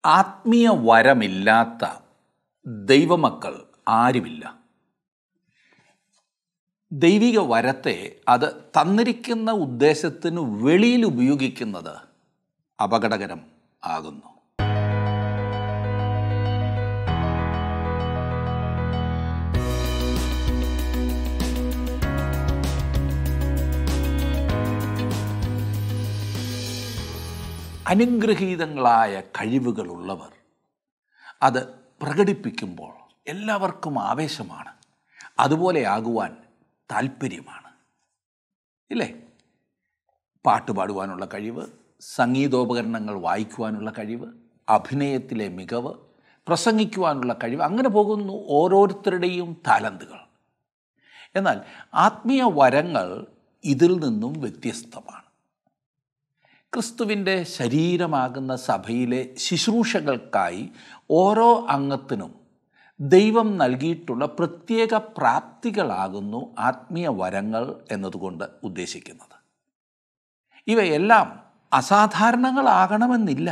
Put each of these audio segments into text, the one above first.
ആത്മീയ വരമില്ലാത്ത ദൈവമക്കൾ ആരുമില്ല ദൈവിക വരത്തെ അത് തന്നിരിക്കുന്ന ഉദ്ദേശത്തിന് വെളിയിൽ ഉപയോഗിക്കുന്നത് അപകടകരം ആകുന്നു അനുഗ്രഹീതങ്ങളായ കഴിവുകളുള്ളവർ അത് പ്രകടിപ്പിക്കുമ്പോൾ എല്ലാവർക്കും ആവേശമാണ് അതുപോലെ ആകുവാൻ താല്പര്യമാണ് ഇല്ലേ പാട്ട് പാടുവാനുള്ള കഴിവ് സംഗീതോപകരണങ്ങൾ വായിക്കുവാനുള്ള കഴിവ് അഭിനയത്തിലെ മികവ് പ്രസംഗിക്കുവാനുള്ള കഴിവ് അങ്ങനെ പോകുന്നു ഓരോരുത്തരുടെയും താലന്തുകൾ എന്നാൽ ആത്മീയ വരങ്ങൾ ഇതിൽ നിന്നും വ്യത്യസ്തമാണ് ക്രിസ്തുവിൻ്റെ ശരീരമാകുന്ന സഭയിലെ ശുശ്രൂഷകൾക്കായി ഓരോ അംഗത്തിനും ദൈവം നൽകിയിട്ടുള്ള പ്രത്യേക പ്രാപ്തികളാകുന്നു ആത്മീയ വരങ്ങൾ എന്നതുകൊണ്ട് ഉദ്ദേശിക്കുന്നത് ഇവയെല്ലാം അസാധാരണങ്ങളാകണമെന്നില്ല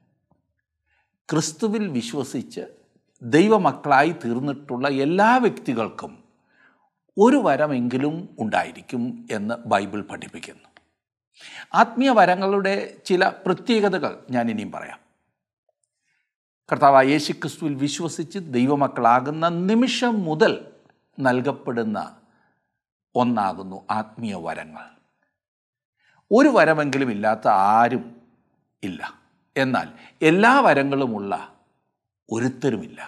ക്രിസ്തുവിൽ വിശ്വസിച്ച് ദൈവമക്കളായി തീർന്നിട്ടുള്ള എല്ലാ വ്യക്തികൾക്കും ഒരു വരമെങ്കിലും ഉണ്ടായിരിക്കും എന്ന് ബൈബിൾ പഠിപ്പിക്കുന്നു ആത്മീയ വരങ്ങളുടെ ചില പ്രത്യേകതകൾ ഞാൻ ഇനിയും പറയാം കർത്താവ് യേശു ക്രിസ്തുവിൽ വിശ്വസിച്ച് ദൈവമക്കളാകുന്ന നിമിഷം മുതൽ നൽകപ്പെടുന്ന ഒന്നാകുന്നു ആത്മീയ വരങ്ങൾ ഒരു വരമെങ്കിലും ഇല്ലാത്ത ആരും ഇല്ല എന്നാൽ എല്ലാ വരങ്ങളുമുള്ള ഒരുത്തരുമില്ല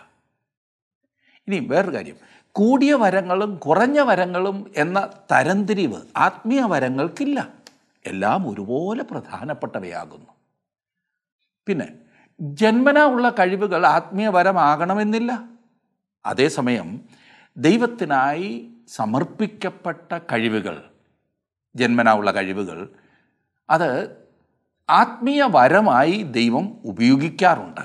ഇനി വേറൊരു കാര്യം കൂടിയ വരങ്ങളും കുറഞ്ഞ വരങ്ങളും എന്ന തരംതിരിവ് ആത്മീയ വരങ്ങൾക്കില്ല എല്ലാം ഒരുപോലെ പ്രധാനപ്പെട്ടവയാകുന്നു പിന്നെ ജന്മന ഉള്ള കഴിവുകൾ ആത്മീയപരമാകണമെന്നില്ല അതേസമയം ദൈവത്തിനായി സമർപ്പിക്കപ്പെട്ട കഴിവുകൾ ജന്മന ഉള്ള കഴിവുകൾ അത് ആത്മീയ വരമായി ദൈവം ഉപയോഗിക്കാറുണ്ട്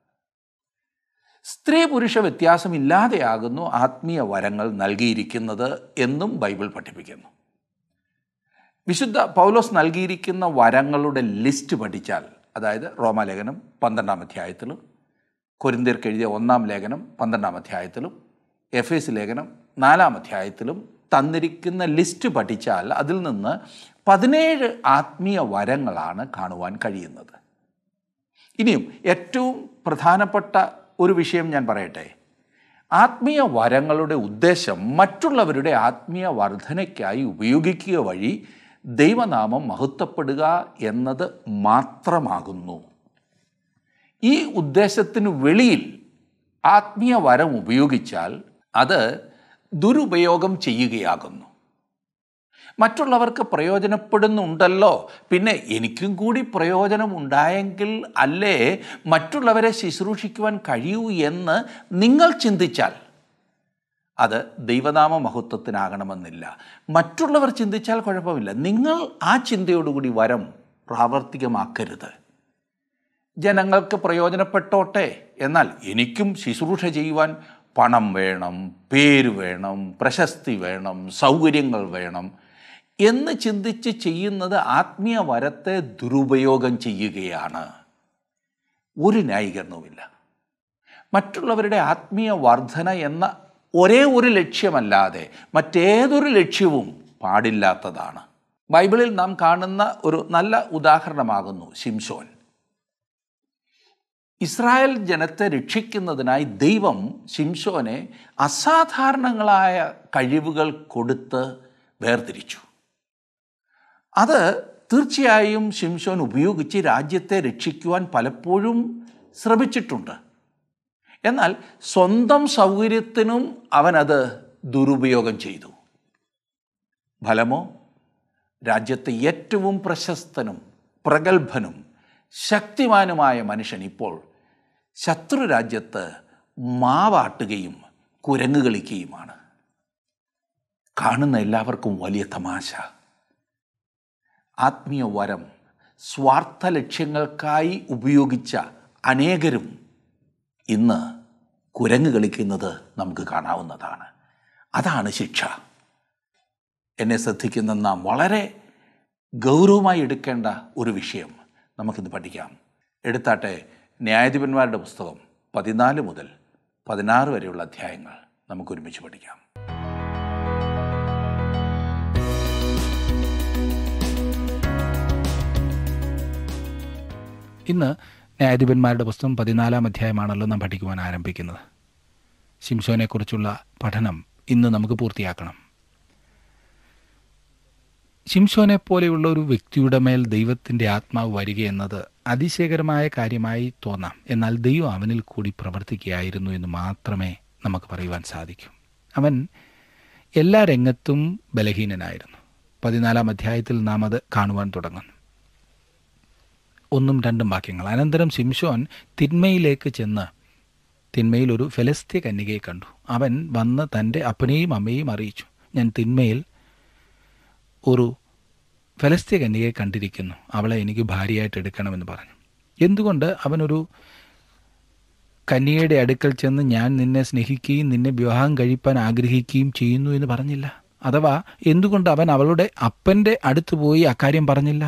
സ്ത്രീ പുരുഷ വ്യത്യാസമില്ലാതെയാകുന്നു ആത്മീയ വരങ്ങൾ നൽകിയിരിക്കുന്നത് എന്നും ബൈബിൾ പഠിപ്പിക്കുന്നു വിശുദ്ധ പൗലോസ് നൽകിയിരിക്കുന്ന വരങ്ങളുടെ ലിസ്റ്റ് പഠിച്ചാൽ അതായത് റോമാലേഖനം പന്ത്രണ്ടാം അധ്യായത്തിലും കൊരിന്തിയർക്ക് എഴുതിയ ഒന്നാം ലേഖനം പന്ത്രണ്ടാം അധ്യായത്തിലും എഫ് എസ് ലേഖനം നാലാം അധ്യായത്തിലും തന്നിരിക്കുന്ന ലിസ്റ്റ് പഠിച്ചാൽ അതിൽ നിന്ന് പതിനേഴ് ആത്മീയ വരങ്ങളാണ് കാണുവാൻ കഴിയുന്നത് ഇനിയും ഏറ്റവും പ്രധാനപ്പെട്ട ഒരു വിഷയം ഞാൻ പറയട്ടെ ആത്മീയ വരങ്ങളുടെ ഉദ്ദേശം മറ്റുള്ളവരുടെ ആത്മീയ വർധനയ്ക്കായി ഉപയോഗിക്കുക വഴി ദൈവനാമം മഹത്വപ്പെടുക എന്നത് മാത്രമാകുന്നു ഈ ഉദ്ദേശത്തിന് വെളിയിൽ ആത്മീയ വരം ഉപയോഗിച്ചാൽ അത് ദുരുപയോഗം ചെയ്യുകയാകുന്നു മറ്റുള്ളവർക്ക് പ്രയോജനപ്പെടുന്നുണ്ടല്ലോ പിന്നെ എനിക്കും കൂടി പ്രയോജനം ഉണ്ടായെങ്കിൽ അല്ലേ മറ്റുള്ളവരെ ശുശ്രൂഷിക്കുവാൻ കഴിയൂ എന്ന് നിങ്ങൾ ചിന്തിച്ചാൽ അത് ദൈവനാമ മഹത്വത്തിനാകണമെന്നില്ല മറ്റുള്ളവർ ചിന്തിച്ചാൽ കുഴപ്പമില്ല നിങ്ങൾ ആ ചിന്തയോടുകൂടി വരം പ്രാവർത്തികമാക്കരുത് ജനങ്ങൾക്ക് പ്രയോജനപ്പെട്ടോട്ടെ എന്നാൽ എനിക്കും ശുശ്രൂഷ ചെയ്യുവാൻ പണം വേണം പേര് വേണം പ്രശസ്തി വേണം സൗകര്യങ്ങൾ വേണം എന്ന് ചിന്തിച്ച് ചെയ്യുന്നത് ആത്മീയ വരത്തെ ദുരുപയോഗം ചെയ്യുകയാണ് ഒരു ന്യായീകരണവുമില്ല മറ്റുള്ളവരുടെ ആത്മീയ വർധന എന്ന ഒരേ ഒരു ലക്ഷ്യമല്ലാതെ മറ്റേതൊരു ലക്ഷ്യവും പാടില്ലാത്തതാണ് ബൈബിളിൽ നാം കാണുന്ന ഒരു നല്ല ഉദാഹരണമാകുന്നു ശിംഷോൻ ഇസ്രായേൽ ജനത്തെ രക്ഷിക്കുന്നതിനായി ദൈവം ശിംഷോനെ അസാധാരണങ്ങളായ കഴിവുകൾ കൊടുത്ത് വേർതിരിച്ചു അത് തീർച്ചയായും ശിംഷോൻ ഉപയോഗിച്ച് രാജ്യത്തെ രക്ഷിക്കുവാൻ പലപ്പോഴും ശ്രമിച്ചിട്ടുണ്ട് എന്നാൽ സ്വന്തം സൗകര്യത്തിനും അവനത് ദുരുപയോഗം ചെയ്തു ഫലമോ രാജ്യത്തെ ഏറ്റവും പ്രശസ്തനും പ്രഗത്ഭനും ശക്തിമാനുമായ മനുഷ്യൻ ഇപ്പോൾ ശത്രു രാജ്യത്ത് മാവാട്ടുകയും കുരങ്ങ് കളിക്കുകയുമാണ് കാണുന്ന എല്ലാവർക്കും വലിയ തമാശ ആത്മീയ വരം സ്വാർത്ഥ ലക്ഷ്യങ്ങൾക്കായി ഉപയോഗിച്ച അനേകരും ഇന്ന് കുരങ്ങ് കളിക്കുന്നത് നമുക്ക് കാണാവുന്നതാണ് അതാണ് ശിക്ഷ എന്നെ ശ്രദ്ധിക്കുന്ന നാം വളരെ ഗൗരവമായി എടുക്കേണ്ട ഒരു വിഷയം നമുക്കിത് പഠിക്കാം എടുത്താട്ടെ ന്യായാധിപന്മാരുടെ പുസ്തകം പതിനാല് മുതൽ പതിനാറ് വരെയുള്ള അധ്യായങ്ങൾ നമുക്ക് ഒരുമിച്ച് പഠിക്കാം ഇന്ന് ന്യായാധിപന്മാരുടെ പുസ്തകം പതിനാലാം അധ്യായമാണല്ലോ നാം പഠിക്കുവാൻ ആരംഭിക്കുന്നത് ശിംശോനെക്കുറിച്ചുള്ള പഠനം ഇന്ന് നമുക്ക് പൂർത്തിയാക്കണം ശിംശോനെ പോലെയുള്ള ഒരു വ്യക്തിയുടെ മേൽ ദൈവത്തിൻ്റെ ആത്മാവ് വരികയെന്നത് അതിശയകരമായ കാര്യമായി തോന്നാം എന്നാൽ ദൈവം അവനിൽ കൂടി പ്രവർത്തിക്കുകയായിരുന്നു എന്ന് മാത്രമേ നമുക്ക് പറയുവാൻ സാധിക്കൂ അവൻ എല്ലാ രംഗത്തും ബലഹീനനായിരുന്നു പതിനാലാം അധ്യായത്തിൽ നാം അത് കാണുവാൻ തുടങ്ങുന്നു ഒന്നും രണ്ടും വാക്യങ്ങൾ അനന്തരം ശിംഷോൻ തിന്മയിലേക്ക് ചെന്ന് തിന്മയിൽ ഒരു ഫെലസ്ത്യ കന്യകയെ കണ്ടു അവൻ വന്ന് തൻ്റെ അപ്പനെയും അമ്മയെയും അറിയിച്ചു ഞാൻ തിന്മയിൽ ഒരു ഫലസ്ത്യ കന്യകയെ കണ്ടിരിക്കുന്നു അവളെ എനിക്ക് ഭാര്യയായിട്ട് എടുക്കണമെന്ന് പറഞ്ഞു എന്തുകൊണ്ട് അവനൊരു കന്യകയുടെ അടുക്കൽ ചെന്ന് ഞാൻ നിന്നെ സ്നേഹിക്കുകയും നിന്നെ വിവാഹം കഴിപ്പാൻ ആഗ്രഹിക്കുകയും ചെയ്യുന്നു എന്ന് പറഞ്ഞില്ല അഥവാ എന്തുകൊണ്ട് അവൻ അവളുടെ അപ്പൻ്റെ അടുത്ത് പോയി അക്കാര്യം പറഞ്ഞില്ല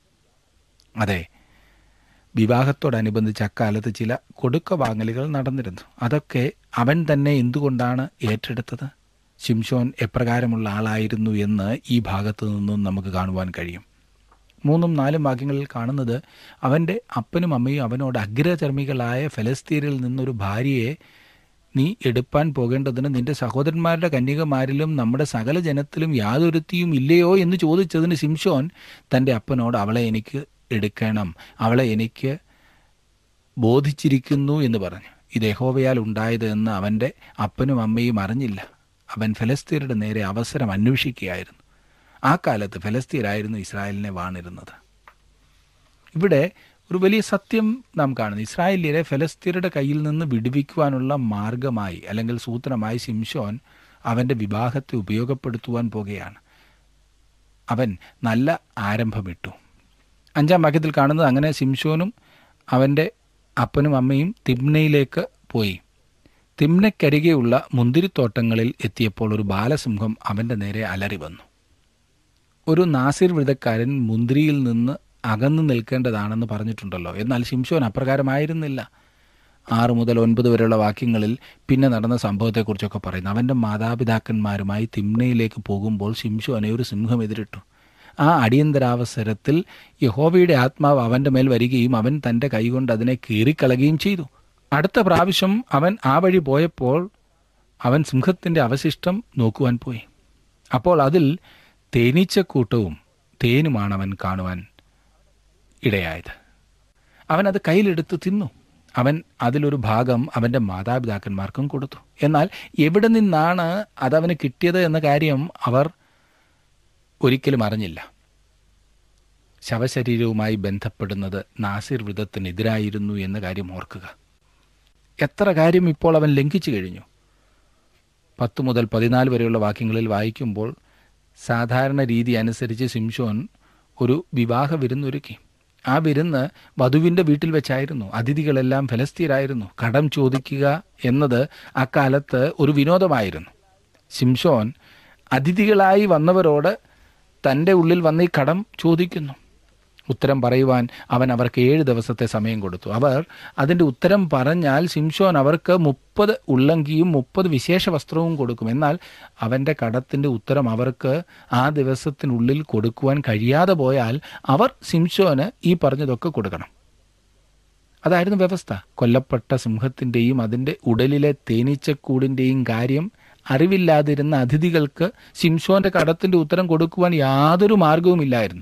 അതെ വിവാഹത്തോടനുബന്ധിച്ച് അക്കാലത്ത് ചില കൊടുക്ക വാങ്ങലുകൾ നടന്നിരുന്നു അതൊക്കെ അവൻ തന്നെ എന്തുകൊണ്ടാണ് ഏറ്റെടുത്തത് ശിംഷോൻ എപ്രകാരമുള്ള ആളായിരുന്നു എന്ന് ഈ ഭാഗത്തു നിന്നും നമുക്ക് കാണുവാൻ കഴിയും മൂന്നും നാലും വാക്യങ്ങളിൽ കാണുന്നത് അവൻ്റെ അപ്പനും അമ്മയും അവനോട് അഗ്രചർമ്മികളായ ഫലസ്തീനിൽ നിന്നൊരു ഭാര്യയെ നീ എടുപ്പാൻ പോകേണ്ടതിന് നിന്റെ സഹോദരന്മാരുടെ കന്യകമാരിലും നമ്മുടെ സകല ജനത്തിലും യാതൊരുത്തിയും ഇല്ലയോ എന്ന് ചോദിച്ചതിന് ശിംഷോൻ തൻ്റെ അപ്പനോട് അവളെ എനിക്ക് എടുക്കണം അവളെ എനിക്ക് ബോധിച്ചിരിക്കുന്നു എന്ന് പറഞ്ഞു ഇത് യഹോവയാൽ ഉണ്ടായത് എന്ന് അവൻ്റെ അപ്പനും അമ്മയും അറിഞ്ഞില്ല അവൻ ഫലസ്തീനയുടെ നേരെ അവസരം അന്വേഷിക്കുകയായിരുന്നു ആ കാലത്ത് ഫലസ്തീനായിരുന്നു ഇസ്രായേലിനെ വാണിരുന്നത് ഇവിടെ ഒരു വലിയ സത്യം നാം കാണുന്നു ഇസ്രായേലിയരെ ഫലസ്തീനയുടെ കയ്യിൽ നിന്ന് വിടുവിക്കുവാനുള്ള മാർഗമായി അല്ലെങ്കിൽ സൂത്രമായി ശിംഷോൻ അവൻ്റെ വിവാഹത്തെ ഉപയോഗപ്പെടുത്തുവാൻ പോകുകയാണ് അവൻ നല്ല ആരംഭമിട്ടു അഞ്ചാം വാക്യത്തിൽ കാണുന്നത് അങ്ങനെ ശിംഷോനും അവൻ്റെ അപ്പനും അമ്മയും തിമ്നയിലേക്ക് പോയി തിമ്നക്കരികെയുള്ള മുന്തിരിത്തോട്ടങ്ങളിൽ എത്തിയപ്പോൾ ഒരു ബാലസിംഹം അവൻ്റെ നേരെ അലറി വന്നു ഒരു നാസിർ വ്രതക്കാരൻ മുന്തിരിയിൽ നിന്ന് അകന്നു നിൽക്കേണ്ടതാണെന്ന് പറഞ്ഞിട്ടുണ്ടല്ലോ എന്നാൽ ശിംഷോൻ അപ്രകാരമായിരുന്നില്ല ആറ് മുതൽ ഒൻപത് വരെയുള്ള വാക്യങ്ങളിൽ പിന്നെ നടന്ന സംഭവത്തെക്കുറിച്ചൊക്കെ പറയുന്നു അവൻ്റെ മാതാപിതാക്കന്മാരുമായി തിമ്നയിലേക്ക് പോകുമ്പോൾ ശിംഷോനെ ഒരു സിംഹം എതിരിട്ടു ആ അടിയന്തരാവസരത്തിൽ യഹോവയുടെ ആത്മാവ് അവൻ്റെ മേൽ വരികയും അവൻ തൻ്റെ കൈകൊണ്ട് അതിനെ കീറിക്കളയുകയും ചെയ്തു അടുത്ത പ്രാവശ്യം അവൻ ആ വഴി പോയപ്പോൾ അവൻ സിംഹത്തിൻ്റെ അവശിഷ്ടം നോക്കുവാൻ പോയി അപ്പോൾ അതിൽ തേനീച്ചക്കൂട്ടവും തേനുമാണ് അവൻ കാണുവാൻ ഇടയായത് അവൻ അത് കയ്യിലെടുത്ത് തിന്നു അവൻ അതിലൊരു ഭാഗം അവൻ്റെ മാതാപിതാക്കന്മാർക്കും കൊടുത്തു എന്നാൽ എവിടെ നിന്നാണ് അതവന് കിട്ടിയത് എന്ന കാര്യം അവർ ഒരിക്കലും അറിഞ്ഞില്ല ശവശരീരവുമായി ബന്ധപ്പെടുന്നത് നാസിർ വ്രതത്തിനെതിരായിരുന്നു എന്ന കാര്യം ഓർക്കുക എത്ര കാര്യം ഇപ്പോൾ അവൻ ലംഘിച്ചു കഴിഞ്ഞു പത്ത് മുതൽ പതിനാല് വരെയുള്ള വാക്യങ്ങളിൽ വായിക്കുമ്പോൾ സാധാരണ രീതി അനുസരിച്ച് സിംഷോൻ ഒരു വിവാഹ വിരുന്നൊരുക്കി ആ വിരുന്ന് വധുവിൻ്റെ വീട്ടിൽ വെച്ചായിരുന്നു അതിഥികളെല്ലാം ഫലസ്തീരായിരുന്നു കടം ചോദിക്കുക എന്നത് അക്കാലത്ത് ഒരു വിനോദമായിരുന്നു സിംഷോൻ അതിഥികളായി വന്നവരോട് തൻ്റെ ഉള്ളിൽ വന്ന് ഈ കടം ചോദിക്കുന്നു ഉത്തരം പറയുവാൻ അവൻ അവർക്ക് ഏഴ് ദിവസത്തെ സമയം കൊടുത്തു അവർ അതിൻ്റെ ഉത്തരം പറഞ്ഞാൽ ശിംഷോൻ അവർക്ക് മുപ്പത് ഉള്ളങ്കിയും മുപ്പത് വിശേഷ വസ്ത്രവും കൊടുക്കും എന്നാൽ അവൻ്റെ കടത്തിൻ്റെ ഉത്തരം അവർക്ക് ആ ദിവസത്തിനുള്ളിൽ കൊടുക്കുവാൻ കഴിയാതെ പോയാൽ അവർ ശിംഷോന് ഈ പറഞ്ഞതൊക്കെ കൊടുക്കണം അതായിരുന്നു വ്യവസ്ഥ കൊല്ലപ്പെട്ട സിംഹത്തിൻ്റെയും അതിൻ്റെ ഉടലിലെ തേനീച്ചക്കൂടിൻ്റെയും കാര്യം അറിവില്ലാതിരുന്ന അതിഥികൾക്ക് ശിംഷോന്റെ കടത്തിൻ്റെ ഉത്തരം കൊടുക്കുവാൻ യാതൊരു മാർഗവുമില്ലായിരുന്നു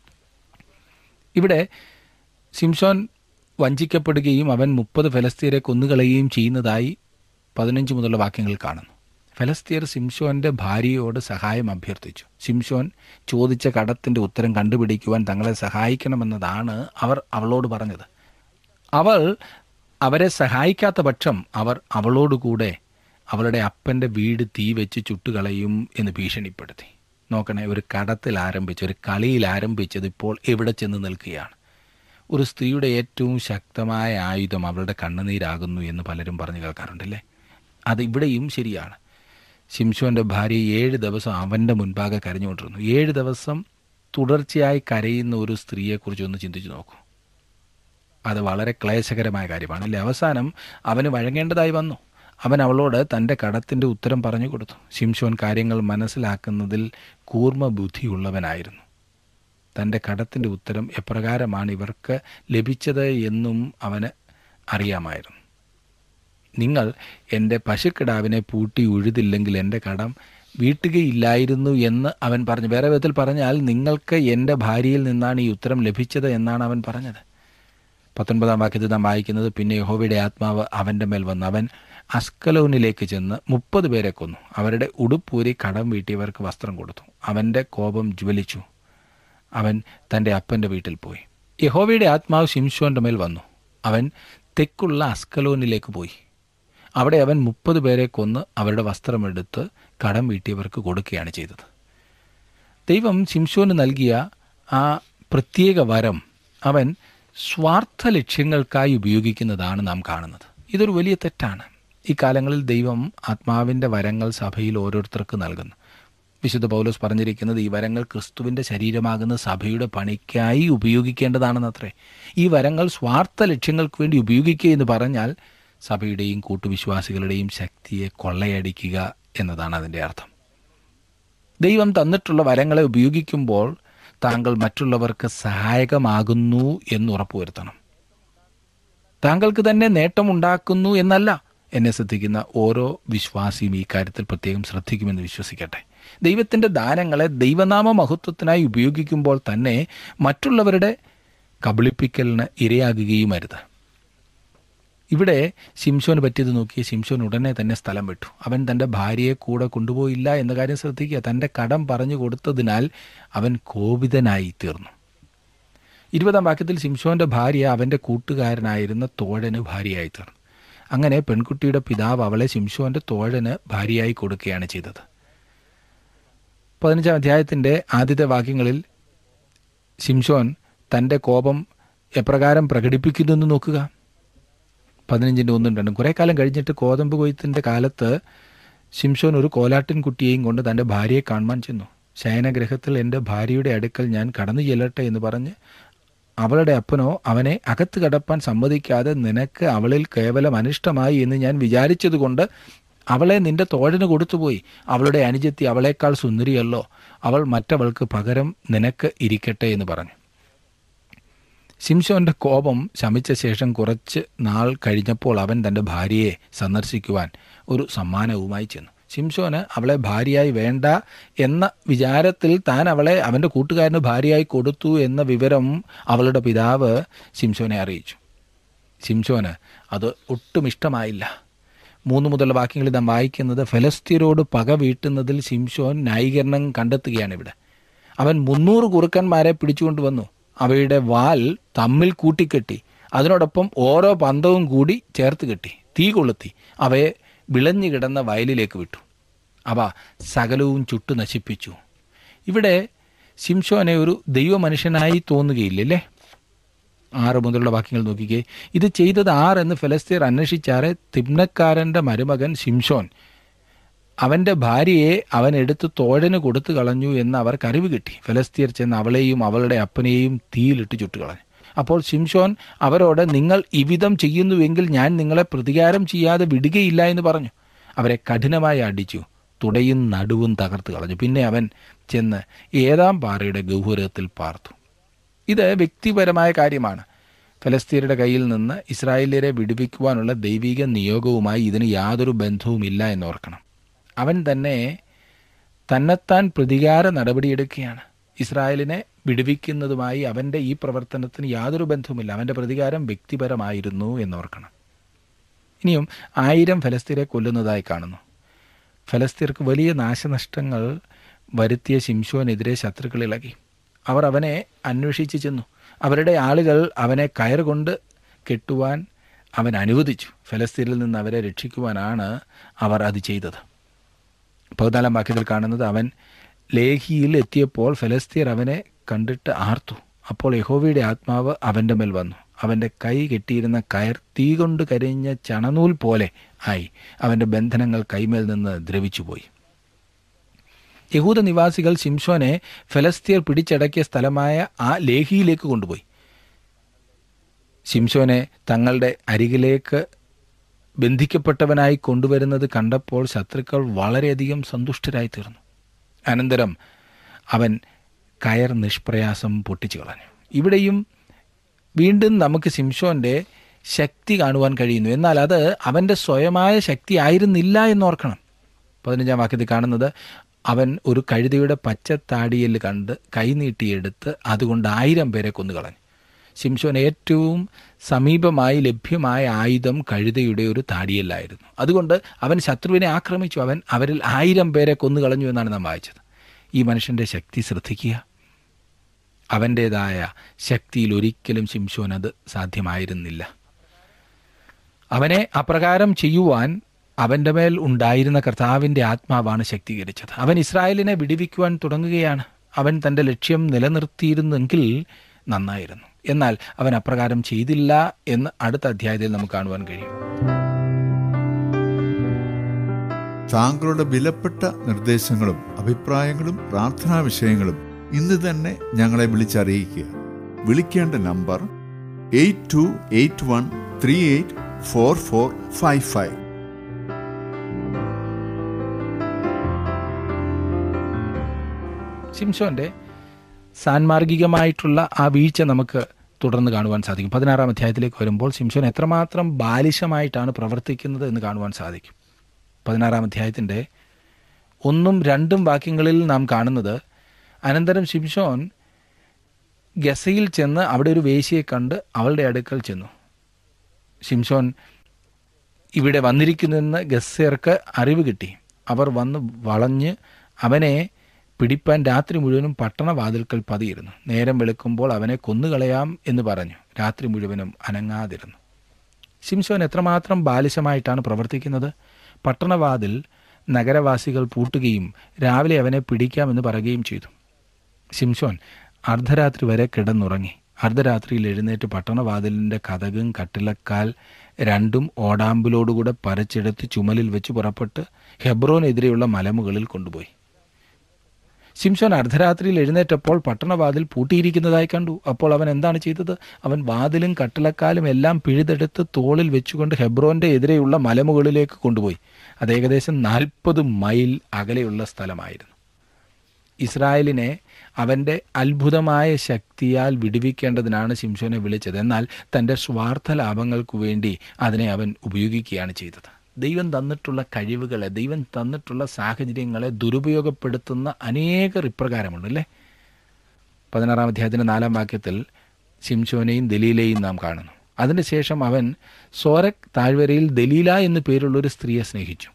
ഇവിടെ ശിംഷോൻ വഞ്ചിക്കപ്പെടുകയും അവൻ മുപ്പത് ഫലസ്തീരെ കൊന്നുകളയുകയും ചെയ്യുന്നതായി പതിനഞ്ച് മുതലുള്ള വാക്യങ്ങൾ കാണുന്നു ഫലസ്തീർ സിംഷോന്റെ ഭാര്യയോട് സഹായം അഭ്യർത്ഥിച്ചു സിംഷോൻ ചോദിച്ച കടത്തിൻ്റെ ഉത്തരം കണ്ടുപിടിക്കുവാൻ തങ്ങളെ സഹായിക്കണമെന്നതാണ് അവർ അവളോട് പറഞ്ഞത് അവൾ അവരെ സഹായിക്കാത്ത പക്ഷം അവർ അവളോടുകൂടെ അവളുടെ അപ്പൻ്റെ വീട് തീ വെച്ച് ചുട്ടുകളയും എന്ന് ഭീഷണിപ്പെടുത്തി നോക്കണേ ഒരു കടത്തിൽ ആരംഭിച്ച് ഒരു കളിയിൽ ആരംഭിച്ചത് ഇപ്പോൾ എവിടെ ചെന്ന് നിൽക്കുകയാണ് ഒരു സ്ത്രീയുടെ ഏറ്റവും ശക്തമായ ആയുധം അവളുടെ കണ്ണുനീരാകുന്നു എന്ന് പലരും പറഞ്ഞു കേൾക്കാറുണ്ടല്ലേ അത് ഇവിടെയും ശരിയാണ് ശിംഷോൻ്റെ ഭാര്യ ഏഴ് ദിവസം അവൻ്റെ മുൻപാകെ കരഞ്ഞുകൊണ്ടിരുന്നു ഏഴ് ദിവസം തുടർച്ചയായി കരയുന്ന ഒരു സ്ത്രീയെക്കുറിച്ച് ഒന്ന് ചിന്തിച്ചു നോക്കൂ അത് വളരെ ക്ലേശകരമായ കാര്യമാണ് അല്ലേ അവസാനം അവന് വഴങ്ങേണ്ടതായി വന്നു അവൻ അവളോട് തൻ്റെ കടത്തിൻ്റെ ഉത്തരം പറഞ്ഞു കൊടുത്തു ശിംഷോൻ കാര്യങ്ങൾ മനസ്സിലാക്കുന്നതിൽ കൂർമ്മ ബുദ്ധിയുള്ളവനായിരുന്നു തൻ്റെ കടത്തിൻ്റെ ഉത്തരം എപ്രകാരമാണ് ഇവർക്ക് ലഭിച്ചത് എന്നും അവന് അറിയാമായിരുന്നു നിങ്ങൾ എൻ്റെ പശുക്കിടാവിനെ പൂട്ടി ഉഴുതില്ലെങ്കിൽ എൻ്റെ കടം വീട്ടുകയില്ലായിരുന്നു എന്ന് അവൻ പറഞ്ഞു വേറെ വിധത്തിൽ പറഞ്ഞാൽ നിങ്ങൾക്ക് എൻ്റെ ഭാര്യയിൽ നിന്നാണ് ഈ ഉത്തരം ലഭിച്ചത് എന്നാണ് അവൻ പറഞ്ഞത് പത്തൊൻപതാം വാക്യത്തിൽ നാം വായിക്കുന്നത് പിന്നെ യഹോവയുടെ ആത്മാവ് അവൻ്റെ മേൽ വന്നു അവൻ അസ്കലോനിലേക്ക് ചെന്ന് മുപ്പത് പേരെ കൊന്നു അവരുടെ ഉടുപ്പൂരി കടം വീട്ടിയവർക്ക് വസ്ത്രം കൊടുത്തു അവൻ്റെ കോപം ജ്വലിച്ചു അവൻ തൻ്റെ അപ്പൻ്റെ വീട്ടിൽ പോയി യഹോവയുടെ ആത്മാവ് ശിംഷോൻ്റെ മേൽ വന്നു അവൻ തെക്കുള്ള അസ്കലോനിലേക്ക് പോയി അവിടെ അവൻ മുപ്പത് പേരെ കൊന്ന് അവരുടെ വസ്ത്രമെടുത്ത് കടം വീട്ടിയവർക്ക് കൊടുക്കുകയാണ് ചെയ്തത് ദൈവം ശിംഷോന് നൽകിയ ആ പ്രത്യേക വരം അവൻ സ്വാർത്ഥ ലക്ഷ്യങ്ങൾക്കായി ഉപയോഗിക്കുന്നതാണ് നാം കാണുന്നത് ഇതൊരു വലിയ തെറ്റാണ് ഈ കാലങ്ങളിൽ ദൈവം ആത്മാവിൻ്റെ വരങ്ങൾ സഭയിൽ ഓരോരുത്തർക്ക് നൽകുന്നു വിശുദ്ധ പൗലോസ് പറഞ്ഞിരിക്കുന്നത് ഈ വരങ്ങൾ ക്രിസ്തുവിൻ്റെ ശരീരമാകുന്ന സഭയുടെ പണിക്കായി ഉപയോഗിക്കേണ്ടതാണെന്നത്രേ ഈ വരങ്ങൾ സ്വാർത്ഥ ലക്ഷ്യങ്ങൾക്ക് വേണ്ടി ഉപയോഗിക്കുക എന്ന് പറഞ്ഞാൽ സഭയുടെയും കൂട്ടുവിശ്വാസികളുടെയും ശക്തിയെ കൊള്ളയടിക്കുക എന്നതാണ് അതിൻ്റെ അർത്ഥം ദൈവം തന്നിട്ടുള്ള വരങ്ങളെ ഉപയോഗിക്കുമ്പോൾ താങ്കൾ മറ്റുള്ളവർക്ക് സഹായകമാകുന്നു എന്ന് ഉറപ്പുവരുത്തണം താങ്കൾക്ക് തന്നെ നേട്ടമുണ്ടാക്കുന്നു എന്നല്ല എന്നെ ശ്രദ്ധിക്കുന്ന ഓരോ വിശ്വാസിയും ഈ കാര്യത്തിൽ പ്രത്യേകം ശ്രദ്ധിക്കുമെന്ന് വിശ്വസിക്കട്ടെ ദൈവത്തിൻ്റെ ദാനങ്ങളെ ദൈവനാമ മഹത്വത്തിനായി ഉപയോഗിക്കുമ്പോൾ തന്നെ മറ്റുള്ളവരുടെ കബളിപ്പിക്കലിന് ഇരയാകുകയും അരുത് ഇവിടെ ശിംഷോന് പറ്റിയത് നോക്കിയ ശിംഷോൻ ഉടനെ തന്നെ സ്ഥലം വിട്ടു അവൻ തൻ്റെ ഭാര്യയെ കൂടെ കൊണ്ടുപോയില്ല എന്ന കാര്യം ശ്രദ്ധിക്കുക തൻ്റെ കടം പറഞ്ഞു കൊടുത്തതിനാൽ അവൻ കോപിതനായി തീർന്നു ഇരുപതാം വാക്യത്തിൽ ശിംഷോൻ്റെ ഭാര്യ അവൻ്റെ കൂട്ടുകാരനായിരുന്ന തോഴന് ഭാര്യയായി തീർന്നു അങ്ങനെ പെൺകുട്ടിയുടെ പിതാവ് അവളെ ശിംഷോൻ്റെ തോഴന് ഭാര്യയായി കൊടുക്കുകയാണ് ചെയ്തത് പതിനഞ്ചാം അധ്യായത്തിൻ്റെ ആദ്യത്തെ വാക്യങ്ങളിൽ ശിംഷോൻ തൻ്റെ കോപം എപ്രകാരം പ്രകടിപ്പിക്കുന്നു എന്ന് നോക്കുക പതിനഞ്ചിൻ്റെ ഒന്നും രണ്ടും കുറേ കാലം കഴിഞ്ഞിട്ട് കോതമ്പ് കൊയ്ത്തിൻ്റെ കാലത്ത് ശിംഷോൻ ഒരു കോലാട്ടിൻ കുട്ടിയെയും കൊണ്ട് തൻ്റെ ഭാര്യയെ കാണുവാൻ ചെന്നു ശയനഗ്രഹത്തിൽ എൻ്റെ ഭാര്യയുടെ അടുക്കൽ ഞാൻ കടന്നു ചെല്ലട്ടെ എന്ന് പറഞ്ഞ് അവളുടെ അപ്പനോ അവനെ അകത്ത് കടപ്പാൻ സമ്മതിക്കാതെ നിനക്ക് അവളിൽ കേവലം അനിഷ്ടമായി എന്ന് ഞാൻ വിചാരിച്ചതുകൊണ്ട് അവളെ നിന്റെ തോഴന് കൊടുത്തുപോയി അവളുടെ അനുജത്തി അവളേക്കാൾ സുന്ദരിയല്ലോ അവൾ മറ്റവൾക്ക് പകരം നിനക്ക് ഇരിക്കട്ടെ എന്ന് പറഞ്ഞു ശിംഷോന്റെ കോപം ശമിച്ച ശേഷം കുറച്ച് നാൾ കഴിഞ്ഞപ്പോൾ അവൻ തൻ്റെ ഭാര്യയെ സന്ദർശിക്കുവാൻ ഒരു സമ്മാനവുമായി ചെന്നു ശിംഷോന് അവളെ ഭാര്യയായി വേണ്ട എന്ന വിചാരത്തിൽ താൻ അവളെ അവൻ്റെ കൂട്ടുകാരന് ഭാര്യയായി കൊടുത്തു എന്ന വിവരം അവളുടെ പിതാവ് ശിംഷോനെ അറിയിച്ചു ശിംഷോന് അത് ഒട്ടും ഇഷ്ടമായില്ല മൂന്ന് മുതലുള്ള വാക്യങ്ങളിൽ നാം വായിക്കുന്നത് ഫലസ്തീനോട് പക വീട്ടുന്നതിൽ ശിംഷോൻ ന്യായീകരണം കണ്ടെത്തുകയാണ് ഇവിടെ അവൻ മുന്നൂറ് കുറുക്കന്മാരെ പിടിച്ചുകൊണ്ട് വന്നു അവയുടെ വാൽ തമ്മിൽ കൂട്ടിക്കെട്ടി അതിനോടൊപ്പം ഓരോ പന്തവും കൂടി ചേർത്ത് കെട്ടി തീ കൊളുത്തി അവയെ വിളഞ്ഞു കിടന്ന വയലിലേക്ക് വിട്ടു അവ സകലവും ചുട്ടു നശിപ്പിച്ചു ഇവിടെ ശിംഷോനെ ഒരു ദൈവമനുഷ്യനായി തോന്നുകയില്ലല്ലേ ആറ് മുതലുള്ള വാക്യങ്ങൾ നോക്കിക്കേ ഇത് ചെയ്തത് ആരെന്ന് ഫലസ്തീർ അന്വേഷിച്ചാറെ തിമ്നക്കാരൻ്റെ മരുമകൻ ശിംഷോൻ അവൻ്റെ ഭാര്യയെ അവൻ എടുത്ത് തോഴന് കൊടുത്തു കളഞ്ഞു എന്ന് അവർക്ക് അറിവ് കിട്ടി ഫലസ്തീർ ചെന്ന് അവളെയും അവളുടെ അപ്പനെയും തീയിലിട്ട് ചുട്ടുകളഞ്ഞു അപ്പോൾ ശിംഷോൻ അവരോട് നിങ്ങൾ ഇവിധം ചെയ്യുന്നുവെങ്കിൽ ഞാൻ നിങ്ങളെ പ്രതികാരം ചെയ്യാതെ വിടുകയില്ല എന്ന് പറഞ്ഞു അവരെ കഠിനമായി അടിച്ചു തുടയും നടുവും തകർത്ത് കളഞ്ഞു പിന്നെ അവൻ ചെന്ന് ഏതാം പാറയുടെ ഗഹൂരത്തിൽ പാർത്തു ഇത് വ്യക്തിപരമായ കാര്യമാണ് ഫലസ്തീനയുടെ കയ്യിൽ നിന്ന് ഇസ്രായേലിയരെ വിടുവിക്കുവാനുള്ള ദൈവിക നിയോഗവുമായി ഇതിന് യാതൊരു ബന്ധവുമില്ല എന്നോർക്കണം അവൻ തന്നെ തന്നെത്താൻ പ്രതികാര നടപടിയെടുക്കുകയാണ് ഇസ്രായേലിനെ വിടുവിക്കുന്നതുമായി അവൻ്റെ ഈ പ്രവർത്തനത്തിന് യാതൊരു ബന്ധവുമില്ല അവൻ്റെ പ്രതികാരം വ്യക്തിപരമായിരുന്നു എന്നോർക്കണം ഇനിയും ആയിരം ഫലസ്തീരെ കൊല്ലുന്നതായി കാണുന്നു ഫലസ്തീർക്ക് വലിയ നാശനഷ്ടങ്ങൾ വരുത്തിയ ശിംഷോനെതിരെ ശത്രുക്കൾ ഇളകി അവർ അവനെ അന്വേഷിച്ച് ചെന്നു അവരുടെ ആളുകൾ അവനെ കയറുകൊണ്ട് കെട്ടുവാൻ അവൻ അനുവദിച്ചു ഫലസ്തീനിൽ നിന്ന് അവരെ രക്ഷിക്കുവാനാണ് അവർ അത് ചെയ്തത് പതിനാലാം വാക്യത്തിൽ കാണുന്നത് അവൻ ലേഹിയിൽ എത്തിയപ്പോൾ ഫലസ്തീർ അവനെ കണ്ടിട്ട് ആർത്തു അപ്പോൾ യഹോവയുടെ ആത്മാവ് അവൻ്റെ മേൽ വന്നു അവൻ്റെ കൈ കെട്ടിയിരുന്ന കയർ തീ കൊണ്ട് കരിഞ്ഞ ചണനൂൽ പോലെ ആയി അവൻ്റെ ബന്ധനങ്ങൾ കൈമേൽ നിന്ന് ദ്രവിച്ചുപോയി യഹൂദ നിവാസികൾ ശിംഷോനെ ഫലസ്തീർ പിടിച്ചടക്കിയ സ്ഥലമായ ആ ലേഹിയിലേക്ക് കൊണ്ടുപോയി ശിംശോനെ തങ്ങളുടെ അരികിലേക്ക് ബന്ധിക്കപ്പെട്ടവനായി കൊണ്ടുവരുന്നത് കണ്ടപ്പോൾ ശത്രുക്കൾ വളരെയധികം സന്തുഷ്ടരായി തീർന്നു അനന്തരം അവൻ കയർ നിഷ്പ്രയാസം പൊട്ടിച്ചു കളഞ്ഞു ഇവിടെയും വീണ്ടും നമുക്ക് ശിംഷോൻ്റെ ശക്തി കാണുവാൻ കഴിയുന്നു എന്നാൽ അത് അവൻ്റെ സ്വയമായ ശക്തി ആയിരുന്നില്ല എന്നോർക്കണം പതിനഞ്ചാം വാക്യത്തിൽ കാണുന്നത് അവൻ ഒരു കഴുതയുടെ പച്ചത്താടിയിൽ കണ്ട് കൈനീട്ടിയെടുത്ത് അതുകൊണ്ട് ആയിരം പേരെ കൊന്നുകളഞ്ഞു ശിംഷോൻ ഏറ്റവും സമീപമായി ലഭ്യമായ ആയുധം കഴുതയുടെ ഒരു താടിയല്ലായിരുന്നു അതുകൊണ്ട് അവൻ ശത്രുവിനെ ആക്രമിച്ചു അവൻ അവരിൽ ആയിരം പേരെ കൊന്നുകളഞ്ഞു എന്നാണ് നാം വായിച്ചത് ഈ മനുഷ്യൻ്റെ ശക്തി ശ്രദ്ധിക്കുക അവൻ്റേതായ ശക്തിയിൽ ഒരിക്കലും ശിംഷോൻ അത് സാധ്യമായിരുന്നില്ല അവനെ അപ്രകാരം ചെയ്യുവാൻ അവൻ്റെ മേൽ ഉണ്ടായിരുന്ന കർത്താവിൻ്റെ ആത്മാവാണ് ശക്തീകരിച്ചത് അവൻ ഇസ്രായേലിനെ വിടിവിക്കുവാൻ തുടങ്ങുകയാണ് അവൻ തൻ്റെ ലക്ഷ്യം നിലനിർത്തിയിരുന്നെങ്കിൽ നന്നായിരുന്നു എന്നാൽ അവൻ അപ്രകാരം ചെയ്തില്ല എന്ന് അടുത്ത അധ്യായത്തിൽ നമുക്ക് കാണുവാൻ കഴിയും താങ്കളുടെ വിലപ്പെട്ട നിർദ്ദേശങ്ങളും അഭിപ്രായങ്ങളും പ്രാർത്ഥനാ വിഷയങ്ങളും ഇന്ന് തന്നെ ഞങ്ങളെ വിളിച്ചറിയിക്കുക വിളിക്കേണ്ട number eight two eight one three eight four four five five ശിംഷോൻ്റെ സാൻമാർഗികമായിട്ടുള്ള ആ വീഴ്ച നമുക്ക് തുടർന്ന് കാണുവാൻ സാധിക്കും പതിനാറാം അധ്യായത്തിലേക്ക് വരുമ്പോൾ ശിംഷോൻ എത്രമാത്രം ബാലിശമായിട്ടാണ് പ്രവർത്തിക്കുന്നത് എന്ന് കാണുവാൻ സാധിക്കും പതിനാറാം അധ്യായത്തിൻ്റെ ഒന്നും രണ്ടും വാക്യങ്ങളിൽ നാം കാണുന്നത് അനന്തരം ശിംഷോൻ ഗസയിൽ ചെന്ന് അവിടെ ഒരു വേശ്യയെ കണ്ട് അവളുടെ അടുക്കൽ ചെന്നു ശിംഷോൻ ഇവിടെ വന്നിരിക്കുന്നെന്ന് ഗസ്സർക്ക് അറിവ് കിട്ടി അവർ വന്ന് വളഞ്ഞ് അവനെ പിടിപ്പാൻ രാത്രി മുഴുവനും പട്ടണവാതിൽക്കൽ പതിയിരുന്നു നേരം വെളുക്കുമ്പോൾ അവനെ കൊന്നുകളയാം എന്ന് പറഞ്ഞു രാത്രി മുഴുവനും അനങ്ങാതിരുന്നു ശിംശോൻ എത്രമാത്രം ബാലിശമായിട്ടാണ് പ്രവർത്തിക്കുന്നത് പട്ടണവാതിൽ നഗരവാസികൾ പൂട്ടുകയും രാവിലെ അവനെ പിടിക്കാമെന്ന് പറയുകയും ചെയ്തു ശിംശോൻ അർദ്ധരാത്രി വരെ കിടന്നുറങ്ങി അർദ്ധരാത്രിയിൽ എഴുന്നേറ്റ് പട്ടണവാതിലിൻ്റെ കഥകും കട്ടിലക്കാൽ രണ്ടും ഓടാമ്പിലോടുകൂടെ പരച്ചെടുത്ത് ചുമലിൽ വെച്ച് പുറപ്പെട്ട് ഹെബ്രോനെതിരെയുള്ള മലമുകളിൽ കൊണ്ടുപോയി ശിംശോൻ അർദ്ധരാത്രിയിൽ എഴുന്നേറ്റപ്പോൾ പട്ടണവാതിൽ പൂട്ടിയിരിക്കുന്നതായി കണ്ടു അപ്പോൾ അവൻ എന്താണ് ചെയ്തത് അവൻ വാതിലും കട്ടിലക്കാലും എല്ലാം പിഴുതെടുത്ത് തോളിൽ വെച്ചുകൊണ്ട് ഹെബ്രോന്റെ എതിരെയുള്ള മലമുകളിലേക്ക് കൊണ്ടുപോയി അത് ഏകദേശം നാൽപ്പത് മൈൽ അകലെയുള്ള സ്ഥലമായിരുന്നു ഇസ്രായേലിനെ അവൻ്റെ അത്ഭുതമായ ശക്തിയാൽ വിടുവിക്കേണ്ടതിനാണ് ശിംശോനെ വിളിച്ചത് എന്നാൽ തൻ്റെ സ്വാർത്ഥ ലാഭങ്ങൾക്കു വേണ്ടി അതിനെ അവൻ ഉപയോഗിക്കുകയാണ് ചെയ്തത് ദൈവം തന്നിട്ടുള്ള കഴിവുകളെ ദൈവം തന്നിട്ടുള്ള സാഹചര്യങ്ങളെ ദുരുപയോഗപ്പെടുത്തുന്ന അനേകർ ഇപ്രകാരമുണ്ട് അല്ലേ പതിനാറാം അധ്യായത്തിൻ്റെ നാലാം വാക്യത്തിൽ ശിംശോനെയും ദലീലയും നാം കാണുന്നു അതിനുശേഷം അവൻ സോരക് താഴ്വരയിൽ ദലീല എന്നു പേരുള്ള ഒരു സ്ത്രീയെ സ്നേഹിച്ചു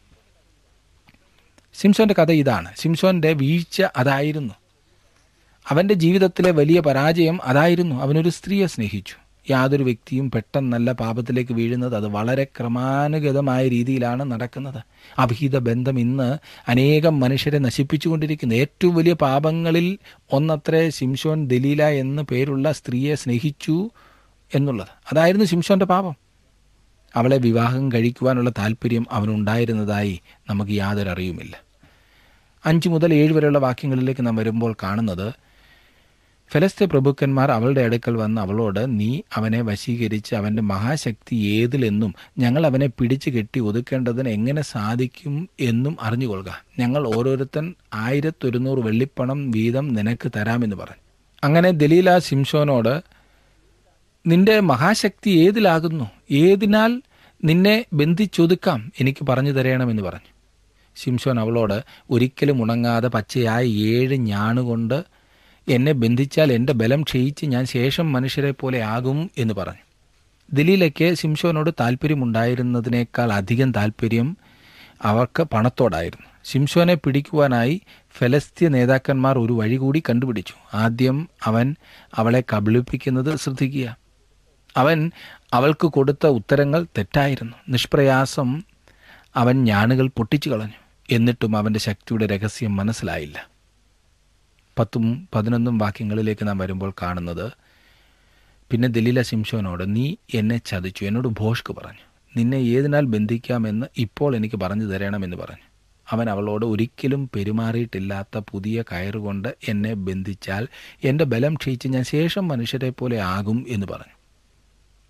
സിംസോന്റെ കഥ ഇതാണ് സിംസോന്റെ വീഴ്ച അതായിരുന്നു അവൻ്റെ ജീവിതത്തിലെ വലിയ പരാജയം അതായിരുന്നു അവനൊരു സ്ത്രീയെ സ്നേഹിച്ചു യാതൊരു വ്യക്തിയും പെട്ടെന്നല്ല പാപത്തിലേക്ക് വീഴുന്നത് അത് വളരെ ക്രമാനുഗതമായ രീതിയിലാണ് നടക്കുന്നത് അഭിഹിത ബന്ധം ഇന്ന് അനേകം മനുഷ്യരെ നശിപ്പിച്ചുകൊണ്ടിരിക്കുന്നു ഏറ്റവും വലിയ പാപങ്ങളിൽ ഒന്നത്രേ ശിംഷോൻ ദലീല എന്ന് പേരുള്ള സ്ത്രീയെ സ്നേഹിച്ചു എന്നുള്ളത് അതായിരുന്നു ശിംഷോന്റെ പാപം അവളെ വിവാഹം കഴിക്കുവാനുള്ള താല്പര്യം അവനുണ്ടായിരുന്നതായി നമുക്ക് യാതൊരു അറിയുമില്ല അഞ്ച് മുതൽ ഏഴ് വരെയുള്ള വാക്യങ്ങളിലേക്ക് നാം വരുമ്പോൾ കാണുന്നത് ഫലസ്തീ പ്രഭുക്കന്മാർ അവളുടെ അടുക്കൽ വന്ന് അവളോട് നീ അവനെ വശീകരിച്ച് അവൻ്റെ മഹാശക്തി ഏതിലെന്നും ഞങ്ങൾ അവനെ പിടിച്ചു കെട്ടി ഒതുക്കേണ്ടതിന് എങ്ങനെ സാധിക്കും എന്നും അറിഞ്ഞുകൊള്ളുക ഞങ്ങൾ ഓരോരുത്തൻ ആയിരത്തൊരുന്നൂറ് വെള്ളിപ്പണം വീതം നിനക്ക് തരാമെന്ന് പറഞ്ഞു അങ്ങനെ ദലീല സിംഷോനോട് നിന്റെ മഹാശക്തി ഏതിലാകുന്നു ഏതിനാൽ നിന്നെ ബന്ധിച്ചൊതുക്കാം എനിക്ക് പറഞ്ഞു തരണമെന്ന് പറഞ്ഞു ശിംഷോൻ അവളോട് ഒരിക്കലും ഉണങ്ങാതെ പച്ചയായ ഏഴ് ഞാണുകൊണ്ട് എന്നെ ബന്ധിച്ചാൽ എൻ്റെ ബലം ക്ഷയിച്ച് ഞാൻ ശേഷം മനുഷ്യരെ പോലെ ആകും എന്ന് പറഞ്ഞു ദലീലയ്ക്ക് ശിംഷോനോട് താല്പര്യമുണ്ടായിരുന്നതിനേക്കാൾ അധികം താല്പര്യം അവർക്ക് പണത്തോടായിരുന്നു ശിംഷോനെ പിടിക്കുവാനായി ഫലസ്തീയ നേതാക്കന്മാർ ഒരു വഴി കൂടി കണ്ടുപിടിച്ചു ആദ്യം അവൻ അവളെ കബളിപ്പിക്കുന്നത് ശ്രദ്ധിക്കുക അവൻ അവൾക്ക് കൊടുത്ത ഉത്തരങ്ങൾ തെറ്റായിരുന്നു നിഷ്പ്രയാസം അവൻ ഞാണുകൾ പൊട്ടിച്ചു കളഞ്ഞു എന്നിട്ടും അവൻ്റെ ശക്തിയുടെ രഹസ്യം മനസ്സിലായില്ല പത്തും പതിനൊന്നും വാക്യങ്ങളിലേക്ക് നാം വരുമ്പോൾ കാണുന്നത് പിന്നെ ദലീല ശിംഷോനോട് നീ എന്നെ ചതിച്ചു എന്നോട് ഭോഷ്ക്ക് പറഞ്ഞു നിന്നെ ഏതിനാൽ ബന്ധിക്കാമെന്ന് ഇപ്പോൾ എനിക്ക് പറഞ്ഞു തരണമെന്ന് പറഞ്ഞു അവൻ അവളോട് ഒരിക്കലും പെരുമാറിയിട്ടില്ലാത്ത പുതിയ കയറുകൊണ്ട് എന്നെ ബന്ധിച്ചാൽ എൻ്റെ ബലം ക്ഷയിച്ച് ഞാൻ ശേഷം മനുഷ്യരെ പോലെ ആകും എന്ന് പറഞ്ഞു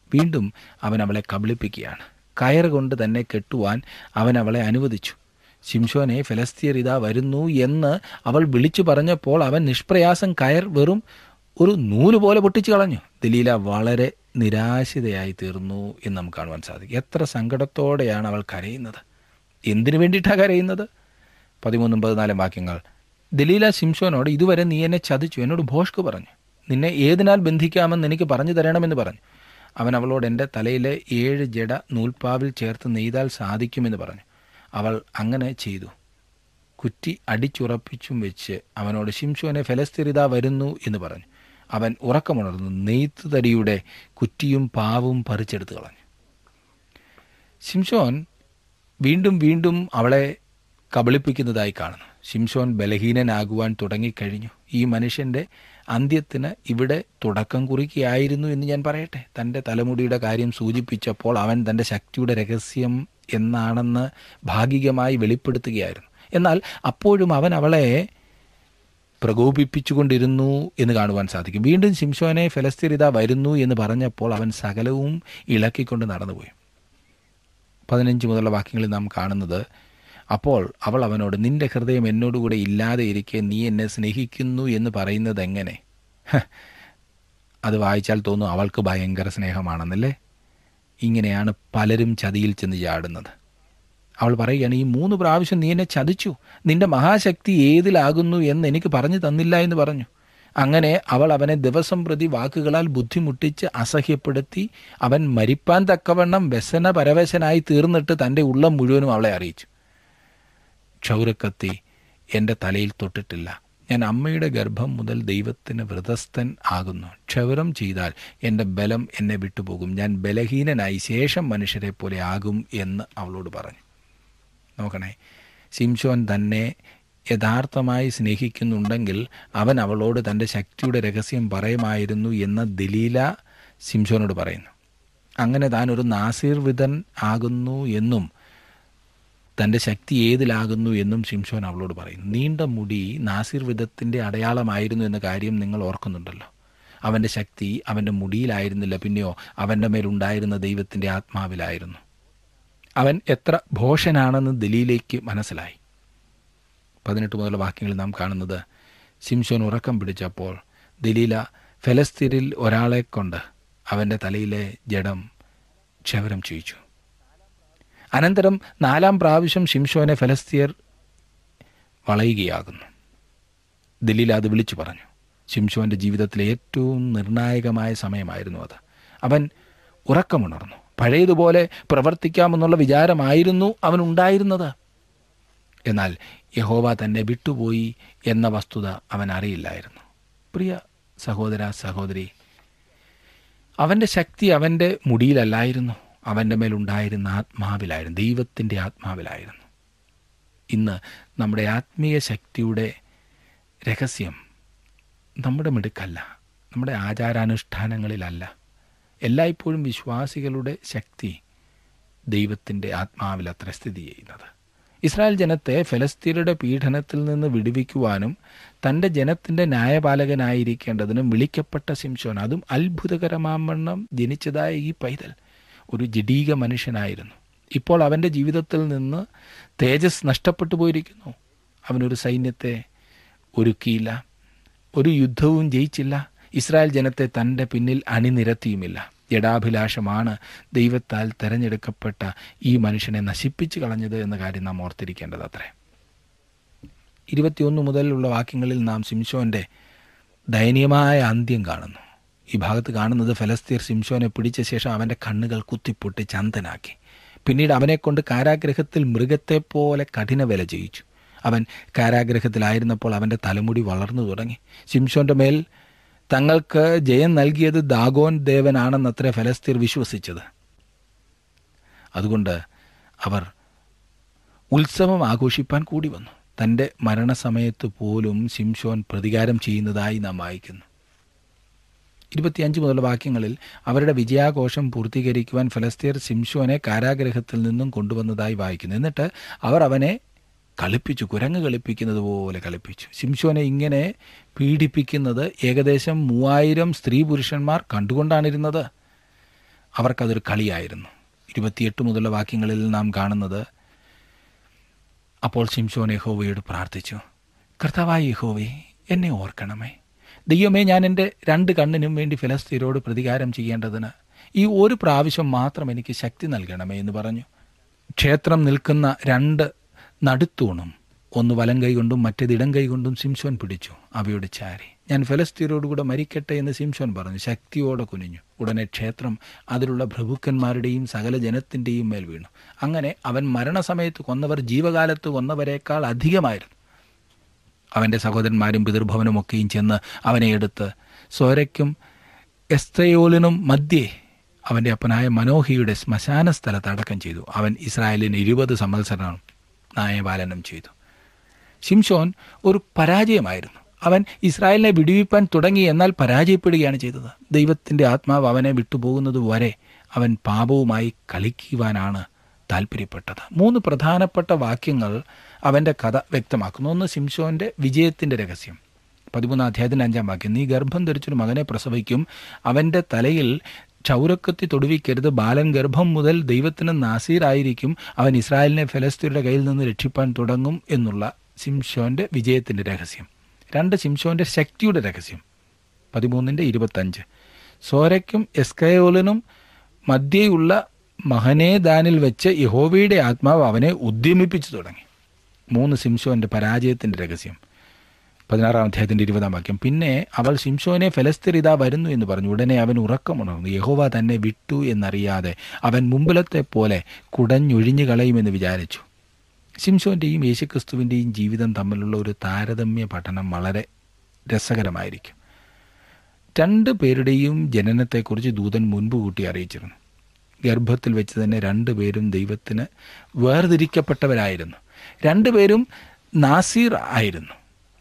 വീണ്ടും അവൻ അവളെ കബളിപ്പിക്കുകയാണ് കയർ കൊണ്ട് തന്നെ കെട്ടുവാൻ അവൻ അവളെ അനുവദിച്ചു ശിംഷോനെ ഫലസ്തീർ ഇതാ വരുന്നു എന്ന് അവൾ വിളിച്ചു പറഞ്ഞപ്പോൾ അവൻ നിഷ്പ്രയാസം കയർ വെറും ഒരു നൂല് പോലെ പൊട്ടിച്ചു കളഞ്ഞു ദലീല വളരെ നിരാശിതയായി തീർന്നു എന്ന് നമുക്ക് കാണുവാൻ സാധിക്കും എത്ര സങ്കടത്തോടെയാണ് അവൾ കരയുന്നത് എന്തിനു വേണ്ടിയിട്ടാണ് കരയുന്നത് പതിമൂന്നും പതിനാലും വാക്യങ്ങൾ ദലീല ശിംഷോനോട് ഇതുവരെ നീ എന്നെ ചതിച്ചു എന്നോട് ഭോഷ്ക് പറഞ്ഞു നിന്നെ ഏതിനാൽ ബന്ധിക്കാമെന്ന് എനിക്ക് പറഞ്ഞു തരണമെന്ന് പറഞ്ഞു അവൻ അവളോട് എൻ്റെ തലയിലെ ഏഴ് ജട നൂൽപ്പാവിൽ ചേർത്ത് നെയ്താൽ സാധിക്കുമെന്ന് പറഞ്ഞു അവൾ അങ്ങനെ ചെയ്തു കുറ്റി അടിച്ചുറപ്പിച്ചും വെച്ച് അവനോട് ശിംഷോനെ ഫലസ്തീരിത വരുന്നു എന്ന് പറഞ്ഞു അവൻ ഉറക്കമുണർന്നു നെയ്ത്ത് തടിയുടെ കുറ്റിയും പാവും പറിച്ചെടുത്ത് കളഞ്ഞു ശിംഷോൻ വീണ്ടും വീണ്ടും അവളെ കബളിപ്പിക്കുന്നതായി കാണുന്നു ശിംഷോൻ ബലഹീനനാകുവാൻ തുടങ്ങിക്കഴിഞ്ഞു ഈ മനുഷ്യൻ്റെ അന്ത്യത്തിന് ഇവിടെ തുടക്കം കുറിക്കുകയായിരുന്നു എന്ന് ഞാൻ പറയട്ടെ തൻ്റെ തലമുടിയുടെ കാര്യം സൂചിപ്പിച്ചപ്പോൾ അവൻ തൻ്റെ ശക്തിയുടെ രഹസ്യം എന്നാണെന്ന് ഭാഗികമായി വെളിപ്പെടുത്തുകയായിരുന്നു എന്നാൽ അപ്പോഴും അവൻ അവളെ പ്രകോപിപ്പിച്ചുകൊണ്ടിരുന്നു എന്ന് കാണുവാൻ സാധിക്കും വീണ്ടും ശിംഷോനെ ഫലസ്തീരിത വരുന്നു എന്ന് പറഞ്ഞപ്പോൾ അവൻ സകലവും ഇളക്കിക്കൊണ്ട് നടന്നുപോയി പതിനഞ്ച് മുതലുള്ള വാക്യങ്ങളിൽ നാം കാണുന്നത് അപ്പോൾ അവൾ അവനോട് നിന്റെ ഹൃദയം എന്നോടുകൂടെ ഇല്ലാതെ ഇരിക്കെ നീ എന്നെ സ്നേഹിക്കുന്നു എന്ന് പറയുന്നത് എങ്ങനെ ഹ, അത് വായിച്ചാൽ തോന്നും അവൾക്ക് ഭയങ്കര സ്നേഹമാണെന്നല്ലേ ഇങ്ങനെയാണ് പലരും ചതിയിൽ ചെന്ന് ചാടുന്നത് അവൾ പറയുകയാണ് ഈ മൂന്ന് പ്രാവശ്യം നീ എന്നെ ചതിച്ചു നിന്റെ മഹാശക്തി ഏതിലാകുന്നു എന്ന് എനിക്ക് പറഞ്ഞു തന്നില്ല എന്ന് പറഞ്ഞു അങ്ങനെ അവൾ അവനെ ദിവസം പ്രതി വാക്കുകളാൽ ബുദ്ധിമുട്ടിച്ച് അസഹ്യപ്പെടുത്തി അവൻ മരിപ്പാൻ തക്കവണ്ണം വ്യസന പരവശനായി തീർന്നിട്ട് തൻ്റെ ഉള്ളം മുഴുവനും അവളെ അറിയിച്ചു ക്ഷൗരക്കത്തി എൻ്റെ തലയിൽ തൊട്ടിട്ടില്ല ഞാൻ അമ്മയുടെ ഗർഭം മുതൽ ദൈവത്തിന് വ്രതസ്ഥൻ ആകുന്നു ക്ഷൗരം ചെയ്താൽ എൻ്റെ ബലം എന്നെ വിട്ടുപോകും ഞാൻ ബലഹീനനായി ശേഷം മനുഷ്യരെ പോലെ ആകും എന്ന് അവളോട് പറഞ്ഞു നോക്കണേ സിംഷോൻ തന്നെ യഥാർത്ഥമായി സ്നേഹിക്കുന്നുണ്ടെങ്കിൽ അവൻ അവളോട് തൻ്റെ ശക്തിയുടെ രഹസ്യം പറയുമായിരുന്നു എന്ന ദലീല സിംഷോനോട് പറയുന്നു അങ്ങനെ താൻ ഒരു നാസീർവിധൻ ആകുന്നു എന്നും തൻ്റെ ശക്തി ഏതിലാകുന്നു എന്നും ശിംഷോൻ അവളോട് പറയുന്നു നീണ്ട മുടി നാസീർവിധത്തിൻ്റെ അടയാളമായിരുന്നു എന്ന കാര്യം നിങ്ങൾ ഓർക്കുന്നുണ്ടല്ലോ അവൻ്റെ ശക്തി അവൻ്റെ മുടിയിലായിരുന്നില്ല പിന്നെയോ അവൻ്റെ മേലുണ്ടായിരുന്ന ദൈവത്തിൻ്റെ ആത്മാവിലായിരുന്നു അവൻ എത്ര ഭോഷനാണെന്ന് ദലീലേക്ക് മനസ്സിലായി പതിനെട്ട് മുതലുള്ള വാക്യങ്ങളിൽ നാം കാണുന്നത് ശിംഷോൻ ഉറക്കം പിടിച്ചപ്പോൾ ദലീല ഫലസ്തീരിൽ ഒരാളെ കൊണ്ട് അവൻ്റെ തലയിലെ ജഡം ക്ഷവരം ചെയ്യിച്ചു അനന്തരം നാലാം പ്രാവശ്യം ഷിംഷോനെ ഫലസ്തീയർ വളയുകയാകുന്നു ദലീല അത് വിളിച്ചു പറഞ്ഞു ഷിംഷോൻ്റെ ജീവിതത്തിലെ ഏറ്റവും നിർണായകമായ സമയമായിരുന്നു അത് അവൻ ഉറക്കമുണർന്നു പഴയതുപോലെ പ്രവർത്തിക്കാമെന്നുള്ള വിചാരമായിരുന്നു അവനുണ്ടായിരുന്നത് എന്നാൽ യഹോവ തന്നെ വിട്ടുപോയി എന്ന വസ്തുത അവൻ അറിയില്ലായിരുന്നു പ്രിയ സഹോദര സഹോദരി അവൻ്റെ ശക്തി അവൻ്റെ മുടിയിലല്ലായിരുന്നു അവൻ്റെ മേലുണ്ടായിരുന്ന ആത്മാവിലായിരുന്നു ദൈവത്തിൻ്റെ ആത്മാവിലായിരുന്നു ഇന്ന് നമ്മുടെ ആത്മീയ ശക്തിയുടെ രഹസ്യം നമ്മുടെ മിടുക്കല്ല നമ്മുടെ ആചാരാനുഷ്ഠാനങ്ങളിലല്ല എല്ലായ്പ്പോഴും വിശ്വാസികളുടെ ശക്തി ദൈവത്തിൻ്റെ ആത്മാവിലത്ര സ്ഥിതി ചെയ്യുന്നത് ഇസ്രായേൽ ജനത്തെ ഫലസ്തീനയുടെ പീഡനത്തിൽ നിന്ന് വിടുവിക്കുവാനും തൻ്റെ ജനത്തിൻ്റെ ന്യായപാലകനായിരിക്കേണ്ടതിനും വിളിക്കപ്പെട്ട ശിംശോൻ അതും അത്ഭുതകരമാവണ്ണം ജനിച്ചതായ ഈ പൈതൽ ഒരു ജഡീക മനുഷ്യനായിരുന്നു ഇപ്പോൾ അവൻ്റെ ജീവിതത്തിൽ നിന്ന് തേജസ് നഷ്ടപ്പെട്ടു പോയിരിക്കുന്നു അവനൊരു സൈന്യത്തെ ഒരുക്കിയില്ല ഒരു യുദ്ധവും ജയിച്ചില്ല ഇസ്രായേൽ ജനത്തെ തൻ്റെ പിന്നിൽ അണിനിരത്തിയുമില്ല ജഡാഭിലാഷമാണ് ദൈവത്താൽ തെരഞ്ഞെടുക്കപ്പെട്ട ഈ മനുഷ്യനെ നശിപ്പിച്ചു കളഞ്ഞത് എന്ന കാര്യം നാം ഓർത്തിരിക്കേണ്ടത് അത്രേ ഇരുപത്തിയൊന്ന് മുതലുള്ള വാക്യങ്ങളിൽ നാം സിംഷോൻ്റെ ദയനീയമായ അന്ത്യം കാണുന്നു ഈ ഭാഗത്ത് കാണുന്നത് ഫലസ്തീർ സിംഷോനെ പിടിച്ച ശേഷം അവൻ്റെ കണ്ണുകൾ കുത്തിപ്പൊട്ടി ചന്തനാക്കി പിന്നീട് അവനെക്കൊണ്ട് കാരാഗ്രഹത്തിൽ മൃഗത്തെ പോലെ കഠിന വില ചെയ്യിച്ചു അവൻ കാരാഗ്രഹത്തിലായിരുന്നപ്പോൾ അവൻ്റെ തലമുടി വളർന്നു തുടങ്ങി സിംഷോൻ്റെ മേൽ തങ്ങൾക്ക് ജയം നൽകിയത് ദാഗോൻ ദേവനാണെന്നത്രേ ഫലസ്തീർ വിശ്വസിച്ചത് അതുകൊണ്ട് അവർ ഉത്സവം ആഘോഷിപ്പാൻ കൂടി വന്നു തൻ്റെ മരണസമയത്ത് പോലും ശിംഷോൻ പ്രതികാരം ചെയ്യുന്നതായി നാം വായിക്കുന്നു ഇരുപത്തിയഞ്ച് മുതലുള്ള വാക്യങ്ങളിൽ അവരുടെ വിജയാഘോഷം പൂർത്തീകരിക്കുവാൻ ഫലസ്തീർ ശിംഷോനെ കാരാഗ്രഹത്തിൽ നിന്നും കൊണ്ടുവന്നതായി വായിക്കുന്നു എന്നിട്ട് അവർ അവനെ കളിപ്പിച്ചു കുരങ്ങ് കളിപ്പിക്കുന്നത് പോലെ കളിപ്പിച്ചു ശിംഷോനെ ഇങ്ങനെ പീഡിപ്പിക്കുന്നത് ഏകദേശം മൂവായിരം സ്ത്രീ പുരുഷന്മാർ കണ്ടുകൊണ്ടാണിരുന്നത് അവർക്കതൊരു കളിയായിരുന്നു ഇരുപത്തിയെട്ട് മുതലുള്ള വാക്യങ്ങളിൽ നാം കാണുന്നത് അപ്പോൾ ശിംശോൻ യഹോവയോട് പ്രാർത്ഥിച്ചു കർത്താവായ യഹോവേ എന്നെ ഓർക്കണമേ ദൈവമേ ഞാൻ എൻ്റെ രണ്ട് കണ്ണിനും വേണ്ടി ഫിലസ്തീനോട് പ്രതികാരം ചെയ്യേണ്ടതിന് ഈ ഒരു പ്രാവശ്യം മാത്രം എനിക്ക് ശക്തി നൽകണമേ എന്ന് പറഞ്ഞു ക്ഷേത്രം നിൽക്കുന്ന രണ്ട് നടുത്തൂണും ഒന്ന് വലം കൈകൊണ്ടും മറ്റേത് ഇടം കൈകൊണ്ടും സിംശോൻ പിടിച്ചു അവയോട് ചാരി ഞാൻ ഫലസ്തീനോടുകൂടെ മരിക്കട്ടെ എന്ന് സിംശോൻ പറഞ്ഞു ശക്തിയോടെ കുനിഞ്ഞു ഉടനെ ക്ഷേത്രം അതിലുള്ള പ്രഭുക്കന്മാരുടെയും സകല ജനത്തിൻ്റെയും മേൽ വീണു അങ്ങനെ അവൻ മരണസമയത്ത് കൊന്നവർ ജീവകാലത്ത് കൊന്നവരെക്കാൾ അധികമായിരുന്നു അവൻ്റെ സഹോദരന്മാരും പിതൃഭവനുമൊക്കെയും ചെന്ന് അവനെ എടുത്ത് സോരയ്ക്കും എസ്തയോലിനും മധ്യേ അവൻ്റെ അപ്പനായ മനോഹിയുടെ ശ്മശാന സ്ഥലത്ത് അടക്കം ചെയ്തു അവൻ ഇസ്രായേലിന് ഇരുപത് സംവത്സരം ന്യായപാലനം ചെയ്തു ശിംഷോൻ ഒരു പരാജയമായിരുന്നു അവൻ ഇസ്രായേലിനെ വിടുവിപ്പാൻ തുടങ്ങി എന്നാൽ പരാജയപ്പെടുകയാണ് ചെയ്തത് ദൈവത്തിൻ്റെ ആത്മാവ് അവനെ വിട്ടുപോകുന്നത് വരെ അവൻ പാപവുമായി കളിക്കുവാനാണ് താല്പര്യപ്പെട്ടത് മൂന്ന് പ്രധാനപ്പെട്ട വാക്യങ്ങൾ അവൻ്റെ കഥ വ്യക്തമാക്കുന്നു ഒന്ന് ശിംഷോൻ്റെ വിജയത്തിൻ്റെ രഹസ്യം പതിമൂന്നാം അധ്യായത്തിൻ്റെ അഞ്ചാം വാക്യം നീ ഗർഭം ധരിച്ചൊരു മകനെ പ്രസവിക്കും അവൻ്റെ തലയിൽ ചൗരക്കത്തി തൊടുവിക്കരുത് ബാലൻ ഗർഭം മുതൽ ദൈവത്തിന് നാസീറായിരിക്കും അവൻ ഇസ്രായേലിനെ ഫലസ്തീനയുടെ കയ്യിൽ നിന്ന് രക്ഷിപ്പാൻ തുടങ്ങും എന്നുള്ള സിംഷോൻ്റെ വിജയത്തിൻ്റെ രഹസ്യം രണ്ട് സിംഷോൻ്റെ ശക്തിയുടെ രഹസ്യം പതിമൂന്നിൻ്റെ ഇരുപത്തഞ്ച് സോരയ്ക്കും എസ്കയോലിനും മധ്യയുള്ള മഹനേദാനിൽ വെച്ച് യഹോവയുടെ ആത്മാവ് അവനെ ഉദ്യമിപ്പിച്ചു തുടങ്ങി മൂന്ന് സിംഷോൻ്റെ പരാജയത്തിൻ്റെ രഹസ്യം പതിനാറാം അധ്യായത്തിൻ്റെ ഇരുപതാം വാക്യം പിന്നെ അവൾ ശിംഷോനെ ഫലസ്തീർ ഇതാ വരുന്നു എന്ന് പറഞ്ഞു ഉടനെ അവൻ ഉറക്കമുണർന്നു യഹോവ തന്നെ വിട്ടു എന്നറിയാതെ അവൻ മുമ്പിലത്തെ പോലെ കുടഞ്ഞൊഴിഞ്ഞു കളയുമെന്ന് വിചാരിച്ചു ശിംഷോൻ്റെയും യേശുക്രിസ്തുവിൻ്റെയും ജീവിതം തമ്മിലുള്ള ഒരു താരതമ്യ പഠനം വളരെ രസകരമായിരിക്കും രണ്ട് പേരുടെയും ജനനത്തെക്കുറിച്ച് ദൂതൻ മുൻപ് കൂട്ടി അറിയിച്ചിരുന്നു ഗർഭത്തിൽ വെച്ച് തന്നെ രണ്ടുപേരും ദൈവത്തിന് വേർതിരിക്കപ്പെട്ടവരായിരുന്നു രണ്ടുപേരും നാസീർ ആയിരുന്നു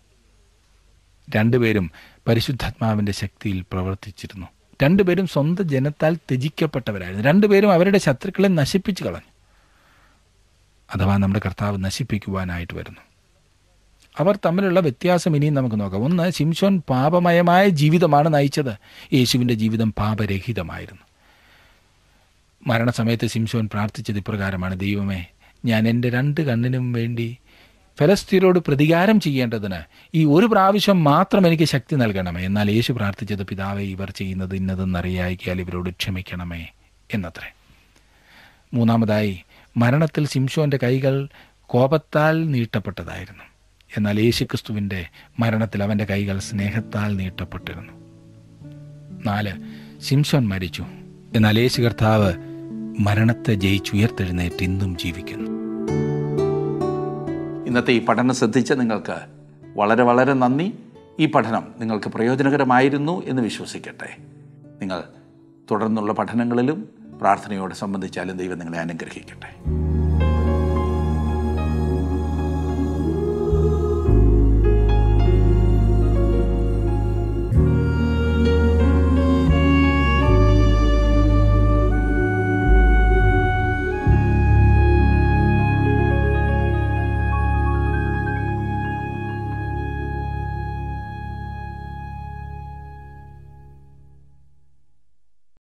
രണ്ടുപേരും പരിശുദ്ധാത്മാവിൻ്റെ ശക്തിയിൽ പ്രവർത്തിച്ചിരുന്നു രണ്ടുപേരും സ്വന്തം ജനത്താൽ ത്യജിക്കപ്പെട്ടവരായിരുന്നു രണ്ടുപേരും അവരുടെ ശത്രുക്കളെ നശിപ്പിച്ചു കളഞ്ഞു അഥവാ നമ്മുടെ കർത്താവ് നശിപ്പിക്കുവാനായിട്ട് വരുന്നു അവർ തമ്മിലുള്ള വ്യത്യാസം ഇനിയും നമുക്ക് നോക്കാം ഒന്ന് ശിംഷോൻ പാപമയമായ ജീവിതമാണ് നയിച്ചത് യേശുവിൻ്റെ ജീവിതം പാപരഹിതമായിരുന്നു മരണസമയത്ത് ശിംഷോൻ പ്രാർത്ഥിച്ചത് ഇപ്രകാരമാണ് ദൈവമേ ഞാൻ എൻ്റെ രണ്ട് കണ്ണിനും വേണ്ടി ഫലസ്തീനോട് പ്രതികാരം ചെയ്യേണ്ടതിന് ഈ ഒരു പ്രാവശ്യം മാത്രം എനിക്ക് ശക്തി നൽകണമേ എന്നാൽ യേശു പ്രാർത്ഥിച്ചത് പിതാവെ ഇവർ ചെയ്യുന്നത് ഇന്നതെന്നറിയായിക്കാൽ ഇവരോട് ക്ഷമിക്കണമേ എന്നത്രേ മൂന്നാമതായി മരണത്തിൽ സിംഷോൻ്റെ കൈകൾ കോപത്താൽ നീട്ടപ്പെട്ടതായിരുന്നു എന്നാൽ യേശുക്രിസ്തുവിൻ്റെ മരണത്തിൽ അവൻ്റെ കൈകൾ സ്നേഹത്താൽ നീട്ടപ്പെട്ടിരുന്നു നാല് സിംഷോൻ മരിച്ചു എന്നാൽ യേശു കർത്താവ് മരണത്തെ ജയിച്ചുയർത്തെഴുന്നേറ്റ് ഇന്നും ജീവിക്കുന്നു ഇന്നത്തെ ഈ പഠനം ശ്രദ്ധിച്ച നിങ്ങൾക്ക് വളരെ വളരെ നന്ദി ഈ പഠനം നിങ്ങൾക്ക് പ്രയോജനകരമായിരുന്നു എന്ന് വിശ്വസിക്കട്ടെ നിങ്ങൾ തുടർന്നുള്ള പഠനങ്ങളിലും പ്രാർത്ഥനയോട് സംബന്ധിച്ചാലും ദൈവം നിങ്ങളെ അനുഗ്രഹിക്കട്ടെ